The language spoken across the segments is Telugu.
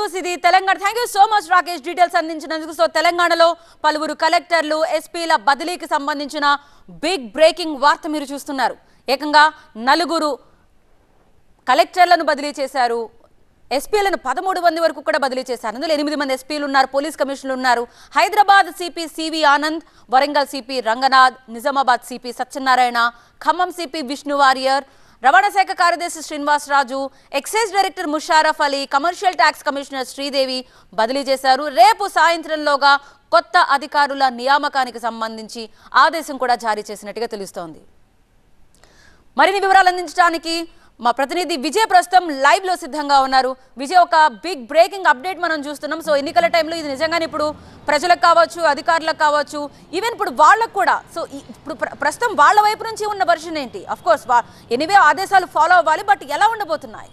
న్యూస్ ఇది Telangana thank you so much Rakesh details అందించినందుకు సో తెలంగాణలో పలువురు కలెక్టర్లు ఎస్పీల బదిలీకి సంబంధించిన బిగ్ బ్రేకింగ్ వార్త మీరు చూస్తున్నారు ఏకంగా నలుగురు కలెక్టర్లను బదిలీ చేశారు ఎస్పీలను పదమూడు మంది వరకు కూడా బదిలీ చేశారు అందులో ఎనిమిది మంది ఎస్పీలు ఉన్నారు పోలీస్ కమిషనర్లు ఉన్నారు Hyderabad CP CV Anand Warangal CP Ranganath Nizamabad CP Satyanarayana Khammam CP Vishnu Warrier రవాణా శాఖ కార్యదర్శి Srinivas Raju excise director Musharraf Ali commercial tax commissioner Sridevi బదిలీ చేశారు రేపు సాయంత్రంలోగా కొత్త అధికారుల నియామకానికి సంబంధించి ఆదేశం కూడా జారీ చేసినట్టుగా తెలుస్తోంది మరిన్ని వివరాలు అందించడానికి మా ప్రతినిధి విజయ్ ప్రస్తుతం లైవ్ లో సిద్ధంగా ఉన్నారు విజయ్ ఒక బిగ్ బ్రేకింగ్ అప్డేట్ మనం చూస్తున్నాం సో ఎన్నికల టైంలో ఇది నిజంగానే ఇప్పుడు ప్రజలకు కావచ్చు అధికారులకు కావచ్చు ఈవెన్ ఇప్పుడు వాళ్ళకు కూడా సో ఈ- ఇప్పుడు ప్ర- ప్రస్తుతం వాళ్ళ వైపు నుంచి ఉన్న వర్షన్ ఏంటి అఫ్ కోర్స్ ఎనివే ఆదేశాలు ఫాలో అవ్వాలి బట్ ఎలా ఉండబోతున్నాయి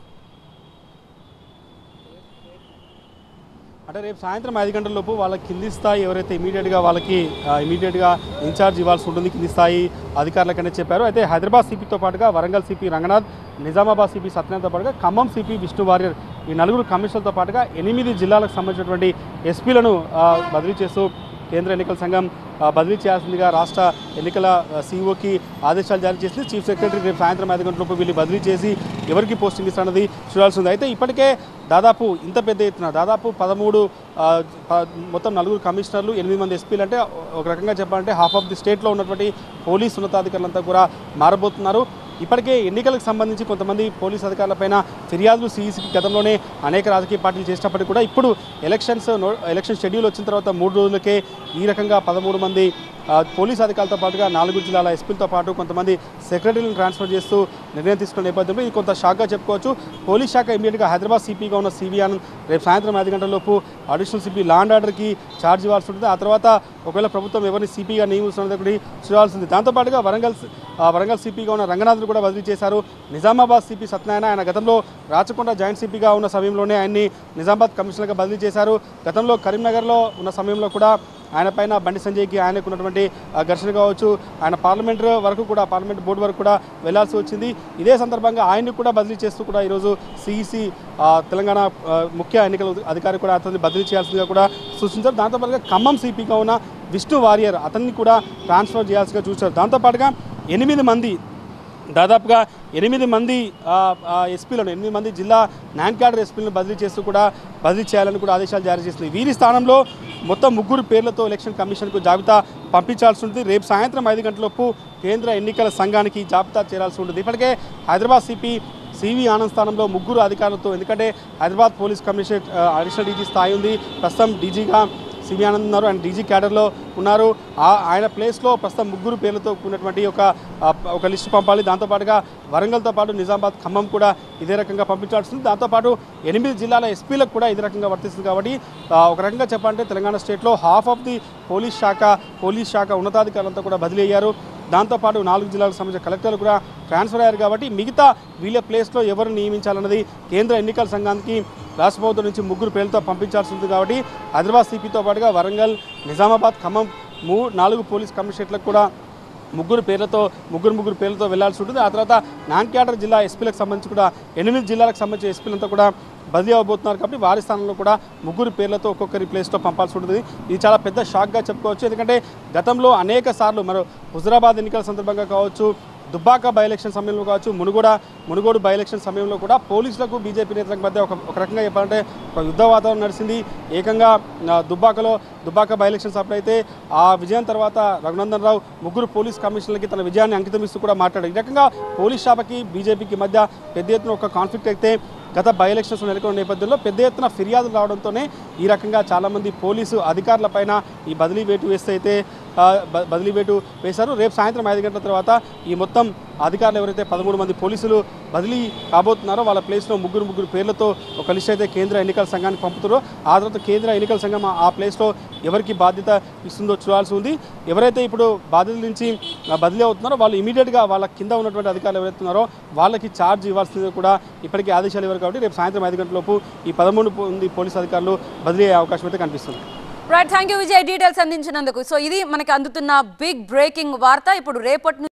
అంటే రేపు సాయంత్రం ఐదు గంటల లోపు వాళ్ళ కింది స్థాయి ఎవరైతే ఇమీడియట్గా వాళ్ళకి ఆ, ఇమీడియట్గా ఇన్ఛార్జ్ ఇవ్వాల్సి ఉంటుంది కింది స్థాయి అధికారులకనే చెప్పారు అయితే హైదరాబాద్ సిపితో పాటుగా వరంగల్ సిపి రంగనాథ్ నిజామాబాద్ సిపి సత్యనాథ్తో పాటుగా ఖమ్మం సిపి విష్ణు వారియర్ ఈ నలుగురు కమిషనర్తో పాటుగా ఎనిమిది జిల్లాలకు సంబంధించినటువంటి ఎస్పీలను ఆ, బదిలీ చేస్తూ కేంద్ర ఎన్నికల సంఘం ఆ, బదిలీ చేయాల్సిందిగా రాష్ట్ర ఎన్నికల సీఈఓకి ఆదేశాలు జారీ చేసింది చీఫ్ సెక్రటరీ రేపు సాయంత్రం ఐదు గంటల లోపు వీళ్ళు బదిలీ చేసి ఎవరికి పోస్టింగ్ ఇస్తారన్నది చూడాల్సి ఉంది అయితే ఇప్పటికే దాదాపు ఇంత పెద్ద ఎత్తున దాదాపు పదమూడు ఆ, ప- మొత్తం నలుగురు కమిషనర్లు ఎనిమిది మంది ఎస్పీలు అంటే ఒక రకంగా చెప్పాలంటే హాఫ్ ఆఫ్ ది స్టేట్లో ఉన్నటువంటి పోలీస్ ఉన్నతాధికారులంతా కూడా మారబోతున్నారు ఇప్పటికే ఎన్నికలకు సంబంధించి కొంతమంది పోలీస్ అధికారులపైన ఫిర్యాదులు సీఈసీకి గతంలోనే అనేక రాజకీయ పార్టీలు చేసినప్పటికీ కూడా ఇప్పుడు ఎలక్షన్స్ నో ఎలక్షన్ షెడ్యూల్ వచ్చిన తర్వాత మూడు రోజులకే ఈ రకంగా పదమూడు మంది ఆ, పోలీస్ అధికారులతో పాటుగా నాలుగు జిల్లాల ఎస్పీలతో పాటు కొంతమంది సెక్రటరీలను ట్రాన్స్ఫర్ చేస్తూ నిర్ణయం తీసుకున్న నేపథ్యంలో ఇది కొంత షాక్గా చెప్పుకోవచ్చు పోలీస్ శాఖ ఇమీడియట్గా హైదరాబాద్ సిపిగా ఉన్న సిబి ఆనంద్ రేపు సాయంత్రం ఐదు గంటల లోపు అడిషనల్ సిపి లాండ్ ఆర్డర్కి ఛార్జ్ ఇవ్వాల్సి ఉంటుంది ఆ తర్వాత ఒకవేళ ప్రభుత్వం ఎవరిని సిపిగా నియమిస్తున్నది ఒకటి చూడాల్సింది దాంతోపాటుగా వరంగల్ ఆ, వరంగల్ సిపిగా ఉన్న రంగనాథ్ను కూడా బదిలీ చేశారు నిజామాబాద్ సిపి సత్యనారాయణ ఆయన గతంలో రాచకొండ జాయింట్ సిపిగా ఉన్న సమయంలోనే ఆయన్ని నిజామాబాద్ కమిషనర్గా బదిలీ చేశారు గతంలో కరీంనగర్లో ఉన్న సమయంలో కూడా ఆయన పైన బండి సంజయ్కి ఆయనకు ఉన్నటువంటి ఆ, ఘర్షణ కావచ్చు ఆయన పార్లమెంట్ వరకు కూడా పార్లమెంట్ బోర్డు వరకు కూడా వెళ్లాల్సి వచ్చింది ఇదే సందర్భంగా ఆయన్ని కూడా బదిలీ చేస్తూ కూడా ఈరోజు సిఈసి తెలంగాణ ఆ, ముఖ్య ఎన్నికల అధికారి కూడా అతన్ని బదిలీ చేయాల్సిందిగా కూడా సూచించారు దాంతోపాటుగా ఖమ్మం సిపిగా ఉన్న విష్ణు వారియర్ అతన్ని కూడా ట్రాన్స్ఫర్ చేయాల్సిగా చూశారు దాంతోపాటుగా ఎనిమిది మంది దాదాపుగా ఎనిమిది మంది ఆ, ఆ, ఎస్పీలను ఎనిమిది మంది జిల్లా నాన్ క్యాడర్ ఎస్పీలను బదిలీ చేస్తూ కూడా బదిలీ చేయాలని కూడా ఆదేశాలు జారీ చేసింది వీరి స్థానంలో మొత్తం ముగ్గురు పేర్లతో ఎలక్షన్ కమిషన్కు జాబితా పంపించాల్సి ఉంటుంది రేపు సాయంత్రం ఐదు గంటలలోపు కేంద్ర ఎన్నికల సంఘానికి జాబితా చేరాల్సి ఉంటుంది ఇప్పటికే హైదరాబాద్ సిపి సివి ఆనంద్ స్థానంలో ముగ్గురు అధికారులతో ఎందుకంటే హైదరాబాద్ పోలీస్ కమిషనర్ ఆ, అడిషనల్ డీజీ స్థాయి ఉంది ప్రస్తుతం డీజీగా సివి ఆనంద్ ఉన్నారు అండ్ డీజీ క్యాడర్లో ఉన్నారు ఆ- ఆయన ప్లేస్లో ప్రస్తుతం ముగ్గురు పేర్లతో ఉన్నటువంటి ఒక ఆ, ఒక లిస్టు పంపాలి దాంతోపాటుగా వరంగల్తో పాటు నిజామాబాద్ ఖమ్మం కూడా ఇదే రకంగా పంపించాల్సి ఉంది దాంతోపాటు ఎనిమిది జిల్లాల ఎస్పీలకు కూడా ఇదే రకంగా వర్తిస్తుంది కాబట్టి ఆ, ఒక రకంగా చెప్పాలంటే తెలంగాణ స్టేట్లో హాఫ్ ఆఫ్ ది పోలీస్ శాఖ పోలీస్ శాఖ ఉన్నతాధికారులంతా కూడా బదిలీ అయ్యారు దాంతోపాటు నాలుగు జిల్లాలకు సంబంధించిన కలెక్టర్లు కూడా ట్రాన్స్ఫర్ అయ్యారు కాబట్టి మిగతా వీళ్ళ ప్లేస్లో ఎవరు నియమించాలన్నది కేంద్ర ఎన్నికల సంఘానికి రాష్ట్ర ప్రభుత్వం నుంచి ముగ్గురు పేర్లతో పంపించాల్సి ఉంది కాబట్టి హైదరాబాద్ సిపితో పాటుగా వరంగల్ నిజామాబాద్ ఖమ్మం మూ నాలుగు పోలీస్ కమిషనరేట్లకు కూడా ముగ్గురు పేర్లతో ముగ్గురు ముగ్గురు పేర్లతో వెళ్లాల్సి ఉంటుంది ఆ తర్వాత నాన్ క్యాడర్ జిల్లా ఎస్పీలకు సంబంధించి కూడా ఎనిమిది జిల్లాలకు సంబంధించిన ఎస్పీలంతా కూడా బదిలీ అవబోతున్నారు కాబట్టి వారి స్థానంలో కూడా ముగ్గురు పేర్లతో ఒక్కొక్కరి ప్లేస్లో పంపాల్సి ఉంటుంది ఇది చాలా పెద్ద షాక్గా చెప్పుకోవచ్చు ఎందుకంటే గతంలో అనేక సార్లు మరి హుజరాబాద్ ఎన్నికల సందర్భంగా కావచ్చు దుబ్బాక బై ఎలక్షన్ సమయంలో కావచ్చు మునుగోడ మునుగోడు బై ఎలక్షన్ సమయంలో కూడా పోలీసులకు బీజేపీ నేతలకు మధ్య ఒక ఒక రకంగా చెప్పాలంటే ఒక యుద్ధ వాతావరణం నడిచింది ఏకంగా ఆ, దుబ్బాకలో దుబ్బాక బై ఎలక్షన్స్ అప్పుడైతే ఆ విజయం తర్వాత రఘునందన్ రావు ముగ్గురు పోలీస్ కమిషనర్లకి తన విజయాన్ని అంకితం ఇస్తూ కూడా మాట్లాడారు ఈ రకంగా పోలీస్ శాఖకి బీజేపీకి మధ్య పెద్ద ఎత్తున ఒక కాన్ఫ్లిక్ట్ అయితే గత బై ఎలక్షన్స్ నెలకొన్న నేపథ్యంలో పెద్ద ఎత్తున ఫిర్యాదులు రావడంతోనే ఈ రకంగా చాలామంది పోలీసు అధికారులపైన ఈ బదిలీ వేటు వేస్తే అయితే ఆ, బ- బదిలీ వేటు వేశారు రేపు సాయంత్రం ఐదు గంటల తర్వాత ఈ మొత్తం అధికారులు ఎవరైతే పదమూడు మంది పోలీసులు బదిలీ కాబోతున్నారో వాళ్ళ ప్లేస్లో ముగ్గురు ముగ్గురు పేర్లతో ఒక లిస్ట్ అయితే కేంద్ర ఎన్నికల సంఘానికి పంపుతారో ఆ తర్వాత కేంద్ర ఎన్నికల సంఘం ఆ- ఆ ప్లేస్లో ఎవరికి బాధ్యత ఇస్తుందో చూడాల్సి ఉంది ఎవరైతే ఇప్పుడు బాధ్యతల నుంచి ఆ, బదిలీ అవుతున్నారో వాళ్ళు ఇమీడియట్గా వాళ్ళ కింద ఉన్నటువంటి అధికారులు ఎవరైతే ఉన్నారో వాళ్ళకి ఛార్జ్ ఇవ్వాల్సింది కూడా ఇప్పటికే ఆదేశాలు ఇవ్వరు కాబట్టి రేపు సాయంత్రం ఐదు గంటలలోపు ఈ పదమూడు మంది పోలీసు అధికారులు బదిలీ అయ్యే అవకాశం అయితే కనిపిస్తుంది right thank you Vijay details అందించినందుకు సో ఇది మనకి అందుతున్న బిగ్ బ్రేకింగ్ వార్త ఇప్పుడు రేపటి